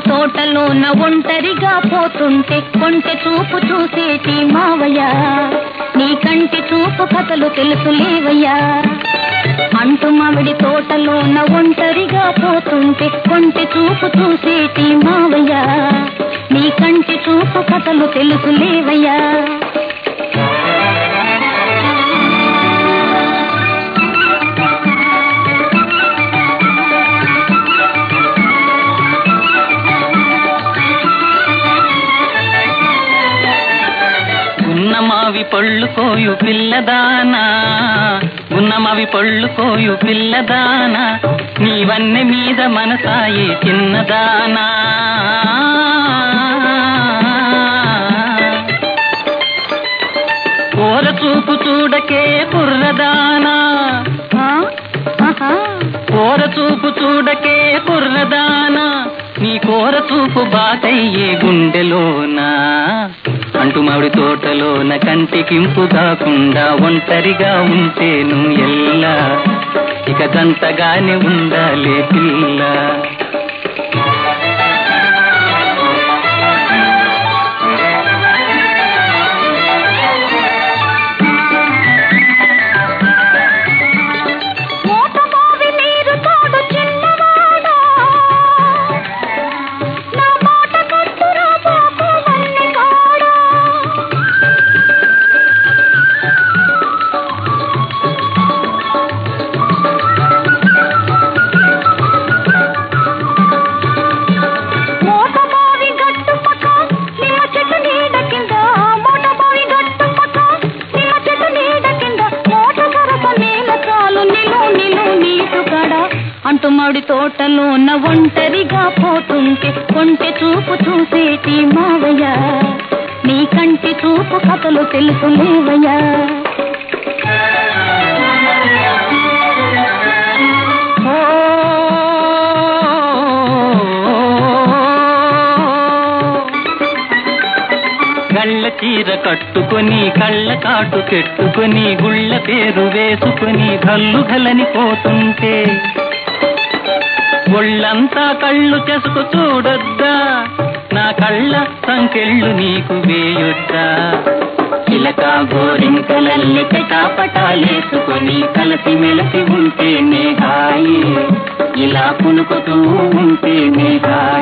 తోటలోన ఒంటరిగా పోతుంటే కొంటె చూపు చూసేటి మావయ్య నీ కంటి చూపు కథలు తెలుసు లేవయ్యా అంటు మామిడి తోటలోన ఒంటరిగా పోతుంటే కొంటె చూపు చూసేటి మావయ్య నీ కంటి చూపు కథలు తెలుసు లేవయ్యా ఉన్నమావి పళ్ళు కోయు పిల్లదానా ఉన్నమావి పళ్ళు కోయు పిల్లదానా నీవన్నె మీద మనసాయి చిన్నదానా ఓర చూపు చూడకే బుర్రదానా ఆ? ఆహా. కోర చూపు చూడకే కుర్రదానా నీ కోర చూపు బాటయ్యే గుండెలోనా అంటు మామిడి తోటలోన కంటికింపు కాకుండా ఒంటరిగా ఉంటేను ఎల్లా ఇక దంతగానే ఉండాలే పిల్ల మోతమోవి నీరు తోడు చిన్నవాడా నా మాట కట్టురా బాబు వన్నెగాడా మోతమోవి గట్టు పక్క నిమ్మ చెట్టు నీడ కింద మోతమోవి గట్టు పక్క నిమ్మ చెట్టు నీడ కింద మోట సరస నేల చాలు నిలు నిలు నీటు కడ అంటు మామిడి తోటలోన ఒంటరిగా పోతుంటే కొంటె చూపు చూసేటి మావయ్య నీ కంటి చూపు కథలు తెలుసు లేవయ్యా ఓ గళ్ళ చీర కట్టుకొని కళ్ళ కాటు పెట్టుకొని గుళ్ళ పేరు వేసుకొని గల్లు గలని పోతుంటే ఒళ్ళంతా కళ్ళు చెసుకు చూడొద్దా నా కళ్ళ సంకెళ్ళు నీకు వేయొద్దా చిలక గోరింకలల్లి పటాలేసుకొని కలసి మెలసి ఉంటేనే హాయి ఇలా పులుకుతూ ఉంటేనే హాయి